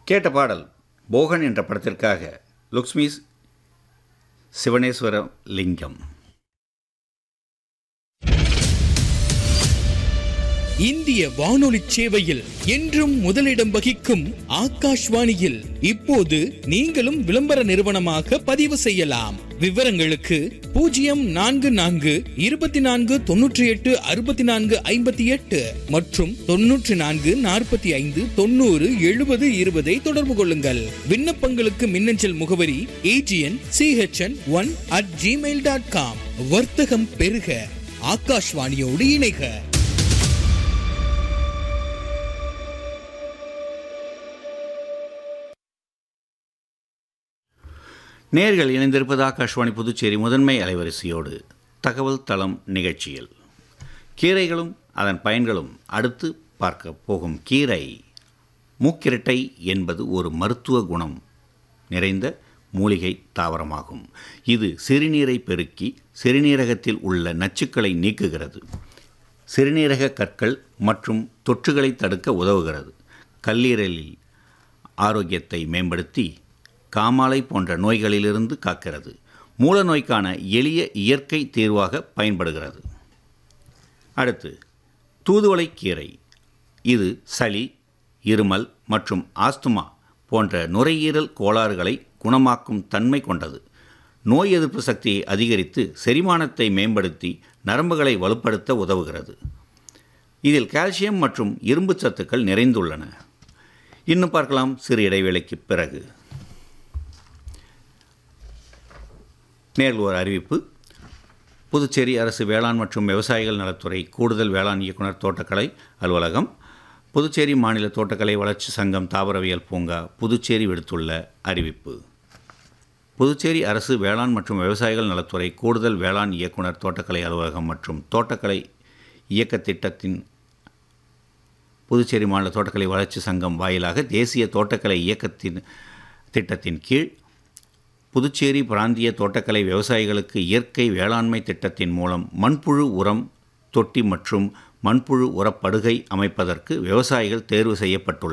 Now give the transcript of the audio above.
கேட்ட பாடல் போகன் என்ற படத்திற்காக லுக்ஸ்மி சிவனேஸ்வர லிங்கம் இந்திய வானொலி சேவையில் என்றும் முதலிடம் வகிக்கும் ஆகாஷ்வாணியில் இப்போது நீங்களும் விளம்பர நிறுவனமாக பதிவு செய்யலாம் விவரங்களுக்கு பூஜ்ஜியம் நான்கு நான்கு இருபத்தி நான்கு தொன்னூற்றி எட்டு அறுபத்தி நான்கு ஐம்பத்தி எட்டு மற்றும் தொன்னூற்றி நான்கு நாற்பத்தி ஐந்து தொண்ணூறு எழுபது இருபதை தொடர்பு கொள்ளுங்கள் விண்ணப்பங்களுக்கு மின்னஞ்சல் முகவரி AGN CHN one at Gmail dot com வர்த்தகம் பெருக ஆகாஷ்வாணியோடு இணைக நேர்கள் இணைந்திருப்பது ஆகாஷ்வாணி புதுச்சேரி முதன்மை அலைவரிசையோடு தகவல் தளம் நிகழ்ச்சியில் கீரைகளும் அதன் பயன்களும் அடுத்து பார்க்க போகும் கீரை மூக்கிரட்டை என்பது ஒரு மருத்துவ குணம் நிறைந்த மூலிகை தாவரமாகும் இது சிறுநீரை பெருக்கி சிறுநீரகத்தில் உள்ள நச்சுக்களை நீக்குகிறது சிறுநீரக கற்கள் மற்றும் தொற்றுகளை தடுக்க உதவுகிறது கல்லீரலில் ஆரோக்கியத்தை மேம்படுத்தி காமாலை போன்ற நோய்களிலிருந்து காக்கிறது மூல நோய்க்கான எளிய இயற்கை தீர்வாக பயன்படுகிறது அடுத்து தூதுவளை கீரை இது சளி இருமல் மற்றும் ஆஸ்துமா போன்ற நுரையீரல் கோளாறுகளை குணமாக்கும் தன்மை கொண்டது நோய் எதிர்ப்பு சக்தியை அதிகரித்து செரிமானத்தை மேம்படுத்தி நரம்புகளை வலுப்படுத்த உதவுகிறது இதில் கால்சியம் மற்றும் இரும்பு சத்துக்கள் நிறைந்துள்ளன இன்னும் பார்க்கலாம் சிறு இடைவேளைக்கு பிறகு நேரில் ஒரு அறிவிப்பு புதுச்சேரி அரசு வேளாண் மற்றும் விவசாயிகள் நலத்துறை கூடுதல் வேளாண் இயக்குனர் தோட்டக்கலை அலுவலகம் புதுச்சேரி மாநில தோட்டக்கலை வளர்ச்சி சங்கம் தாவரவியல் பூங்கா புதுச்சேரி விடுத்துள்ள அறிவிப்பு புதுச்சேரி அரசு வேளாண் மற்றும் விவசாயிகள் நலத்துறை கூடுதல் வேளாண் இயக்குனர் தோட்டக்கலை அலுவலகம் மற்றும் தோட்டக்கலை இயக்க திட்டத்தின் புதுச்சேரி மாநில தோட்டக்கலை வளர்ச்சி சங்கம் வாயிலாக தேசிய தோட்டக்கலை இயக்கத்தின் திட்டத்தின் கீழ் புதுச்சேரி பிராந்திய தோட்டக்கலை விவசாயிகளுக்கு இயற்கை வேளாண்மை திட்டத்தின் மூலம் மண்புழு உரம் தொட்டி மற்றும் மண்புழு உரப்படுகை அமைப்பதற்கு விவசாயிகள் தேர்வு செய்யப்பட்டுள்ளனர்